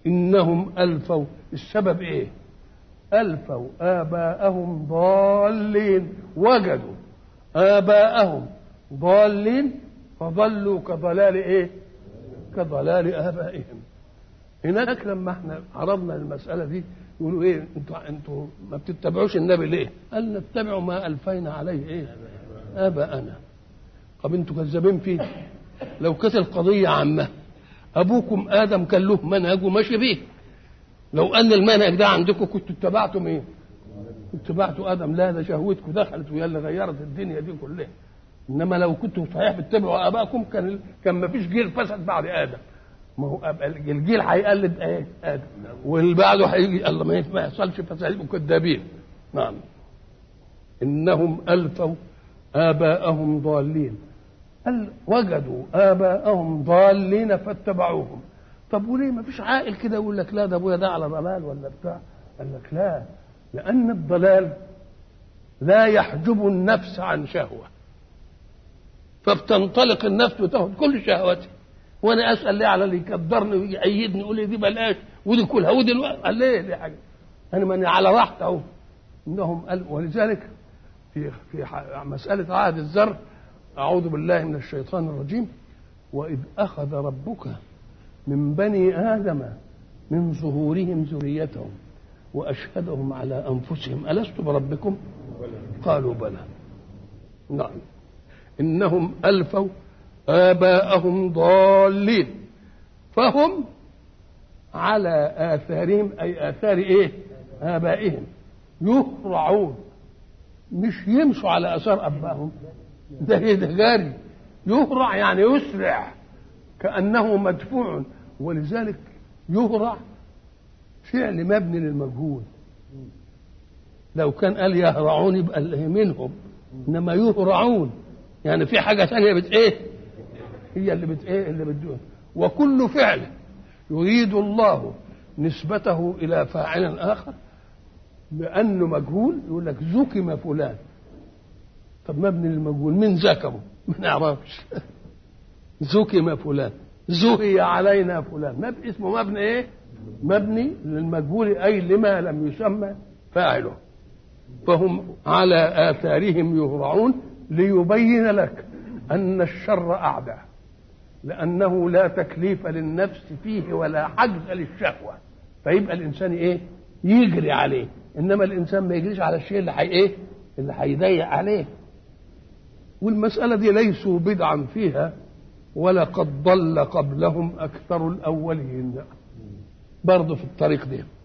إنهم ألفوا السبب إيه ألفوا آباءهم ضالين وجدوا آباءهم ضالين فضلوا كضلال إيه كضلال آبائهم هناك لما احنا عرضنا المسألة دي يقولوا ايه انتوا انتوا ما بتتبعوش النبي ليه؟ قال نتبع ما الفينا عليه ايه؟ اباءنا. طب انتوا كذابين فيه. لو كانت القضية عامة ابوكم ادم كان له منهج وماشي بيه. لو ان المنهج ده عندكم كنتوا اتبعتم ايه؟ اتبعتوا ادم لا ده شهوتكم دخلت وهي اللي غيرت الدنيا دي كلها. انما لو كنتوا صحيح بتتبعوا ابائكم كان كان ما فيش جيل فسد بعد ادم. ما هو الجيل هيقلد ايه ادم واللي بعده هيجي الله ما يحصلش فساد كذابين نعم انهم الفوا اباءهم ضالين قال وجدوا اباءهم ضالين فاتبعوهم طب وليه ما فيش عاقل كده يقول لك لا ده ابويا ده على ضلال ولا بتاع قال لك لا لان الضلال لا يحجب النفس عن شهوه فبتنطلق النفس وتاخد كل شهوتها وانا اسال ليه على اللي يقدرني ويأيدني يقول لي دي بلاش ودي كلها ودي الوقت قال ليه دي حاجه انا ماني على راحتي اهو انهم قال ولذلك في في مساله عهد الذر اعوذ بالله من الشيطان الرجيم واذ اخذ ربك من بني ادم من ظهورهم ذريتهم واشهدهم على انفسهم الست بربكم قالوا بلى نعم انهم الفوا آباءهم ضالين فهم على آثارهم أي آثار إيه؟ آبائهم يهرعون مش يمشوا على آثار أبائهم ده إيه ده جاري يهرع يعني يسرع كأنه مدفوع ولذلك يهرع فعل مبني للمجهول لو كان قال يهرعون يبقى منهم انما يهرعون يعني في حاجه ثانيه بت ايه هي اللي بت ايه اللي بتدون وكل فعل يريد الله نسبته الى فاعل اخر بانه مجهول يقول لك زكم فلان طب مبني للمجهول مين زكمه؟ ما نعرفش زكم فلان زهي علينا فلان مبني اسمه مبني ايه؟ مبني للمجهول اي لما لم يسمى فاعله فهم على اثارهم يهرعون ليبين لك ان الشر اعدى لأنه لا تكليف للنفس فيه ولا حجز للشهوة فيبقى الإنسان إيه؟ يجري عليه إنما الإنسان ما يجريش على الشيء اللي حي إيه؟ اللي هيضيق عليه والمسألة دي ليسوا بدعا فيها ولقد ضل قبلهم أكثر الأولين برضه في الطريق ده